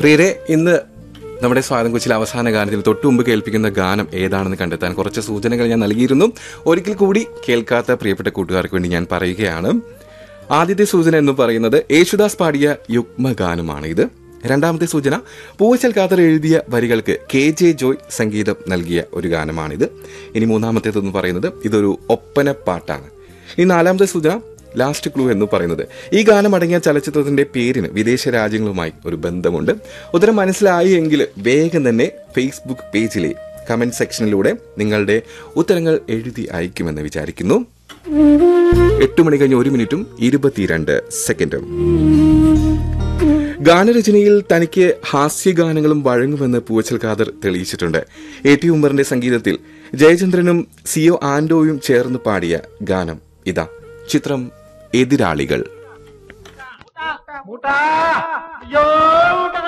പ്രിയരെ ഇന്ന് നമ്മുടെ സ്വാതം കൊച്ചിൽ അവസാന ഗാനത്തിൽ തൊട്ടു മുമ്പ് കേൾപ്പിക്കുന്ന ഗാനം ഏതാണെന്ന് കണ്ടെത്താൻ കുറച്ച് സൂചനകൾ ഞാൻ നൽകിയിരുന്നു ഒരിക്കൽ കൂടി കേൾക്കാത്ത പ്രിയപ്പെട്ട കൂട്ടുകാർക്ക് വേണ്ടി ഞാൻ പറയുകയാണ് ആദ്യത്തെ സൂചന എന്ന് പറയുന്നത് യേശുദാസ് പാടിയ യുഗ്മ ഗാനമാണ് ഇത് രണ്ടാമത്തെ സൂചന പൂവച്ചൽ ഖാദർ എഴുതിയ വരികൾക്ക് കെ ജെ ജോയ് സംഗീതം നൽകിയ ഒരു ഗാനമാണിത് ഇനി മൂന്നാമത്തേതെന്ന് പറയുന്നത് ഇതൊരു ഒപ്പനപ്പാട്ടാണ് ഈ നാലാമത്തെ സൂചന ലാസ്റ്റ് ക്ലൂ എന്ന് പറയുന്നത് ഈ ഗാനം അടങ്ങിയ ചലച്ചിത്രത്തിന്റെ പേരിന് വിദേശ രാജ്യങ്ങളുമായി ഒരു ബന്ധമുണ്ട് ഉത്തരം മനസ്സിലായി എങ്കിൽ വേഗം തന്നെ ഫേസ്ബുക്ക് പേജിലെ കമന്റ് സെക്ഷനിലൂടെ നിങ്ങളുടെ ഉത്തരങ്ങൾ എഴുതി അയക്കുമെന്ന് വിചാരിക്കുന്നു എട്ട് മണി കഴിഞ്ഞ് ഒരു മിനിറ്റും ഇരുപത്തിരണ്ട് സെക്കൻഡും ഗാനരചനയിൽ തനിക്ക് ഹാസ്യഗാനങ്ങളും വഴങ്ങുമെന്ന് പൂവച്ചൽ ഖാദർ തെളിയിച്ചിട്ടുണ്ട് എ ടി ഉമ്മറിന്റെ സംഗീതത്തിൽ ജയചന്ദ്രനും സിഒ ആൻഡോയും ചേർന്ന് പാടിയ ഗാനം ഇതാ ചിത്രം എതിരാളികൾ മുട്ടാ